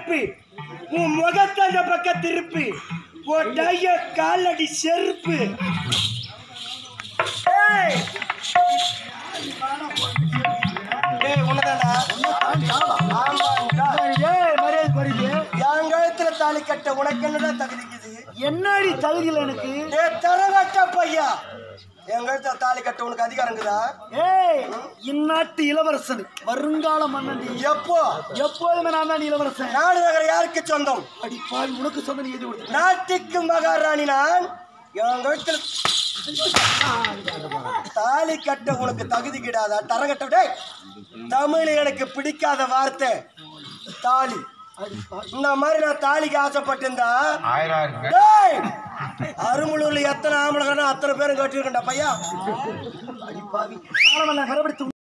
திருப்பி உன் முகத்தை அந்த பக்கம் திருப்பி போட்டாய காலடி செருப்பு ஏய் ஏய் உன்னதாடா ஆமாண்டா ஏய் மரியாதை குறையுது என் கழுத்துல தாலி கட்ட உனக்கு என்னதான் தகுதிக்குது என்னடி தகுதியில் எனக்கு ஏ தரகட்ட பையா என் கழுத்துல தாலி கட்ட உனக்கு அதிகாரம் இருக்குதா ஏய் இந்நாட்டு இளவரசன் வருங்கால மன்னன் நீ. எப்போ எப்போதுமே நான் தான் இளவரசன் நாடு நகர் யாருக்கு சொந்தம் அடி பாவி உனக்கு சொந்த நீ எழுதி கொடுத்து நாட்டுக்கு மகாராணி நான் என் கழுத்துல தாலி கட்ட உனக்கு தகுதி கிடாதா தரகட்ட டேய் தமிழ் எனக்கு பிடிக்காத வார்த்தை தாலி இந்த மாதிரி நான் தாலிக்கு ஆசைப்பட்டிருந்தா டேய் அருமலூர்ல எத்தனை ஆம்பளை அத்தனை பேரும் கட்டிருக்கேன்டா பையா அடி பாவி காலமெல்லாம் கரபிடித்து